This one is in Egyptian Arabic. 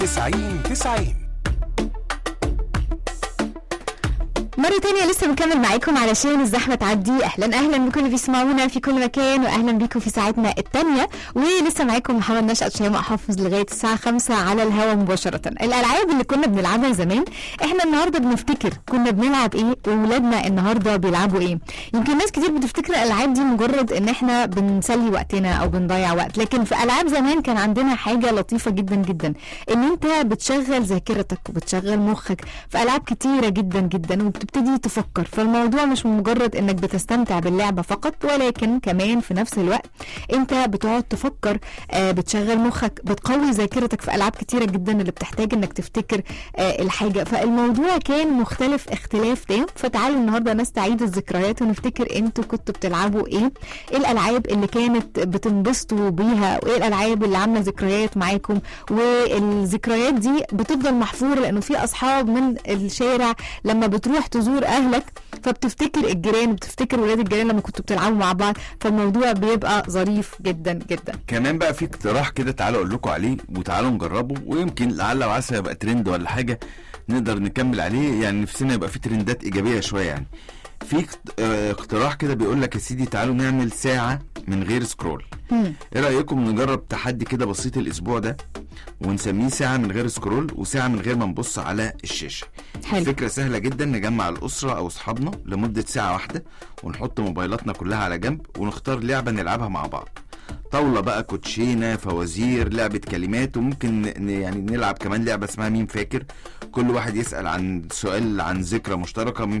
90 90 مرة تانية لسه بنكمل معاكم علشان الزحمة تعدي أهلا أهلا بكل اللي بيسمعونا في كل مكان وأهلا بيكم في ساعتنا التانية ولسه معاكم محمد نشأت شيماء حافظ لغاية الساعة خمسة على الهوا مباشرة الألعاب اللي كنا بنلعبها زمان احنا النهاردة بنفتكر كنا بنلعب ايه وولادنا النهاردة بيلعبوا ايه يمكن ناس كتير بتفتكر الألعاب دي مجرد ان احنا بنسلي وقتنا أو بنضيع وقت لكن في ألعاب زمان كان عندنا حاجة لطيفة جدا جدا ان انت بتشغل ذاكرتك وبتشغل مخك في ألعاب كتيرة جدا جدا وبتبتدي تفكر فالموضوع مش مجرد انك بتستمتع باللعبة فقط ولكن كمان في نفس الوقت انت بتقعد تفكر آه بتشغل مخك بتقوي ذاكرتك في العاب كتيرة جدا اللي بتحتاج انك تفتكر آه الحاجة فالموضوع كان مختلف اختلاف تام فتعالوا النهاردة نستعيد الذكريات ونفتكر انتوا كنتوا بتلعبوا ايه ايه الالعاب اللي كانت بتنبسطوا بيها وايه الالعاب اللي عاملة ذكريات معاكم والذكريات دي بتفضل محفورة لانه في اصحاب من الشارع لما بتروح تزور اهلك فبتفتكر الجيران بتفتكر ولاد الجيران لما كنتوا بتلعبوا مع بعض فالموضوع بيبقى ظريف جدا جدا كمان بقى في اقتراح كده تعالوا اقول لكم عليه وتعالوا نجربه ويمكن لعل وعسى يبقى ترند ولا حاجه نقدر نكمل عليه يعني نفسنا يبقى في ترندات ايجابيه شويه يعني في اقت- آه، اقتراح كده بيقول لك يا سيدي تعالوا نعمل ساعه من غير سكرول مم. ايه رايكم نجرب تحدي كده بسيط الاسبوع ده ونسميه ساعه من غير سكرول وساعه من غير ما نبص على الشاشه حلو فكرة سهلة جدا نجمع الأسرة أو أصحابنا لمدة ساعة واحدة ونحط موبايلاتنا كلها على جنب ونختار لعبة نلعبها مع بعض طاولة بقى كوتشينة فوازير لعبة كلمات وممكن ن- يعني نلعب كمان لعبة اسمها مين فاكر كل واحد يسأل عن سؤال عن ذكرى مشتركة مين